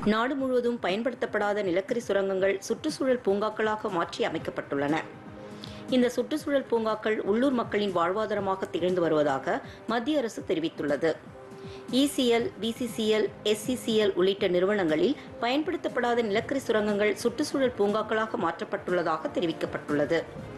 நாடு முழுவதும் பயன்படுத்தப்படாத நிலக்கரி சுரங்கங்கள் சுற்றுச்சூழல் பூங்காக்களாக மாற்றி அமைக்கப்பட்டுள்ளன இந்த சுற்றுச்சூழல் பூங்காக்கள் உள்ளூர் மக்களின் வாழ்வாதாரமாக திகழ்ந்து வருவதாக மத்திய அரசு தெரிவித்துள்ளது இசிஎல் பிசிசிஎல் எஸ்சிசிஎல் உள்ளிட்ட நிறுவனங்களில் பயன்படுத்தப்படாத நிலக்கரி சுரங்கங்கள் சுற்றுச்சூழல் பூங்காக்களாக மாற்றப்பட்டுள்ளதாக தெரிவிக்கப்பட்டுள்ளது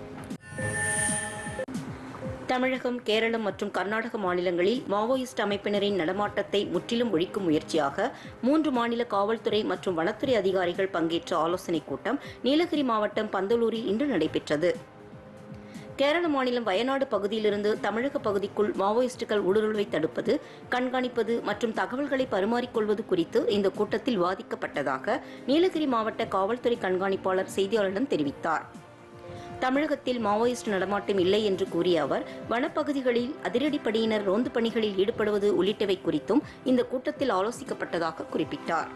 தமிழகம் கேரளம் மற்றும் கர்நாடக மாநிலங்களில் மாவோயிஸ்ட் அமைப்பினரின் நடமாட்டத்தை முற்றிலும் ஒழிக்கும் முயற்சியாக மூன்று மாநில காவல்துறை மற்றும் வனத்துறை அதிகாரிகள் பங்கேற்ற ஆலோசனைக் கூட்டம் நீலகிரி மாவட்டம் பந்தலூரில் இன்று நடைபெற்றது கேரள மாநிலம் வயநாடு பகுதியிலிருந்து தமிழக பகுதிக்குள் மாவோயிஸ்டுகள் ஊடுருவலை தடுப்பது கண்காணிப்பது மற்றும் தகவல்களை பரிமாறிக்கொள்வது குறித்து இந்த கூட்டத்தில் விவாதிக்கப்பட்டதாக நீலகிரி மாவட்ட காவல்துறை கண்காணிப்பாளர் செய்தியாளரிடம் தெரிவித்தார் தமிழகத்தில் மாவோயிஸ்ட் நடமாட்டம் இல்லை என்று கூறிய அவர் வனப்பகுதிகளில் அதிரடிப்படையினர் ரோந்து பணிகளில் ஈடுபடுவது உள்ளிட்டவை குறித்தும் இந்த கூட்டத்தில் ஆலோசிக்கப்பட்டதாக குறிப்பிட்டார்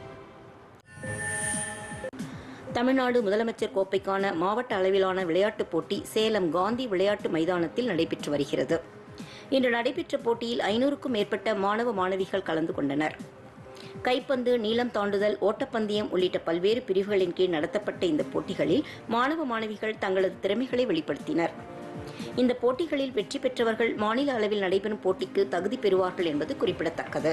தமிழ்நாடு முதலமைச்சர் கோப்பைக்கான மாவட்ட அளவிலான விளையாட்டுப் போட்டி சேலம் காந்தி விளையாட்டு மைதானத்தில் நடைபெற்று வருகிறது இன்று நடைபெற்ற போட்டியில் ஐநூறுக்கும் மேற்பட்ட மாணவ மாணவிகள் கலந்து கொண்டனர் கைப்பந்து நீளம் தாண்டுதல் ஓட்டப்பந்தயம் உள்ளிட்ட பல்வேறு பிரிவுகளின் கீழ் நடத்தப்பட்ட இந்த போட்டிகளில் மாணவ மாணவிகள் தங்களது திறமைகளை வெளிப்படுத்தினர் இந்த போட்டிகளில் வெற்றி பெற்றவர்கள் மாநில அளவில் நடைபெறும் போட்டிக்கு தகுதி பெறுவார்கள் என்பது குறிப்பிடத்தக்கது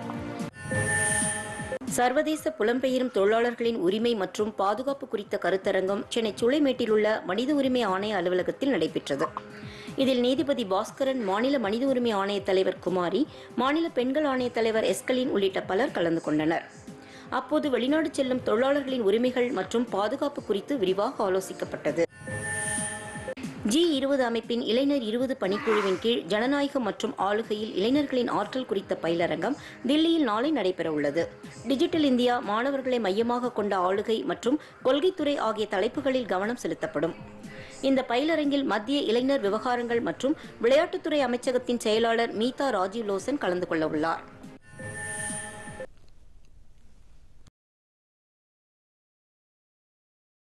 சர்வதேச புலம்பெயரும் தொழிலாளர்களின் உரிமை மற்றும் பாதுகாப்பு குறித்த கருத்தரங்கம் சென்னை சூளைமேட்டில் உள்ள மனித உரிமை ஆணைய அலுவலகத்தில் நடைபெற்றது இதில் நீதிபதி பாஸ்கரன் மாநில மனித உரிமை ஆணைய தலைவர் குமாரி மாநில பெண்கள் ஆணைய தலைவர் எஸ்கலின் உள்ளிட்ட பலர் கலந்து கொண்டனர் அப்போது வெளிநாடு செல்லும் தொழிலாளர்களின் உரிமைகள் மற்றும் பாதுகாப்பு குறித்து விரிவாக ஆலோசிக்கப்பட்டது ஜி இருபது அமைப்பின் இளைஞர் இருபது பணிக்குழுவின் கீழ் ஜனநாயகம் மற்றும் ஆளுகையில் இளைஞர்களின் ஆற்றல் குறித்த பயிலரங்கம் தில்லியில் நாளை நடைபெற உள்ளது டிஜிட்டல் இந்தியா மாணவர்களை மையமாக கொண்ட ஆளுகை மற்றும் கொள்கைத்துறை ஆகிய தலைப்புகளில் கவனம் செலுத்தப்படும் இந்த பயிலரங்கில் மத்திய இளைஞர் விவகாரங்கள் மற்றும் விளையாட்டுத்துறை அமைச்சகத்தின் செயலாளர் மீதா ராஜீவ் லோசன் கலந்து கொள்ள உள்ளார்